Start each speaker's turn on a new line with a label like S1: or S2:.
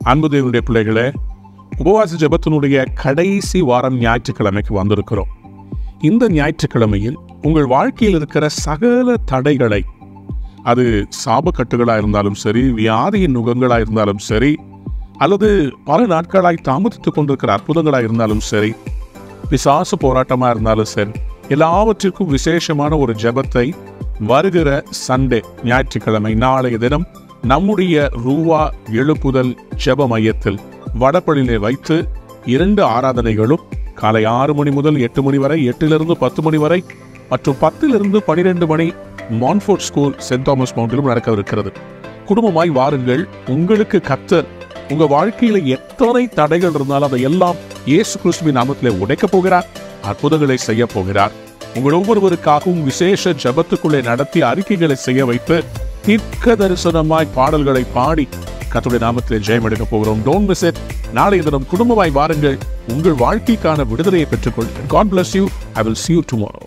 S1: அன்பு தேவனுடைய பிள்ளைகளே உபவாச ஜெபத்தினுடைய கடைசி வாரம் ஞாயிற்றுக்கிழமைக்கு வந்திருக்கிறோம் இந்த ஞாயிற்றுக்கிழமையில் உங்கள் வாழ்க்கையில் இருக்கிற சகல தடைகளை அது சாபக்கட்டுகளாக இருந்தாலும் சரி வியாதியின் நுகங்களாக இருந்தாலும் சரி அல்லது பல நாட்களாய் தாமதித்துக் கொண்டிருக்கிற அற்புதங்களாக இருந்தாலும் சரி பிசாசு போராட்டமாக இருந்தாலும் சரி எல்லாவற்றிற்கும் விசேஷமான ஒரு ஜெபத்தை வருகிற சண்டே ஞாயிற்றுக்கிழமை நாளைய தினம் நம்முடைய ரூவா எழுப்புதல் ஜெப மையத்தில் வடபழிலே வைத்து இரண்டு ஆராதனைகளும் காலை ஆறு மணி முதல் எட்டு மணி வரை எட்டிலிருந்து பத்து மணி வரை மற்றும் பத்திலிருந்து பனிரெண்டு மணி மான்ஃபோர்ட் ஸ்கூல் சென்ட் தாமஸ் மவுண்டிலும் நடக்கவிருக்கிறது குடும்பமாய் வாருங்கள் உங்களுக்கு கத்தர் உங்க வாழ்க்கையில எத்தனை தடைகள் இருந்தாலும் அதை எல்லாம் இயேசு கிறிஸ்துவின் நாமத்திலே உடைக்கப் போகிறார் அற்புதங்களை செய்ய போகிறார் உங்கள் ஒவ்வொருவருக்காகவும் விசேஷ ஜபத்துக்குள்ளே நடத்தி அறிக்கைகளை செய்ய வைத்து தீர்க்க தரிசனமாய் பாடல்களை பாடி கத்துடைய நாமத்திலே ஜெயம் எடுக்க போகிறோம் டோன்ட் மிஸ் இட் நாளை தினம் குடும்பமாய் வாருங்கள் உங்கள் வாழ்க்கைக்கான விடுதலையை பெற்றுக்கொள்ளுங்கள் God bless you I will see you tomorrow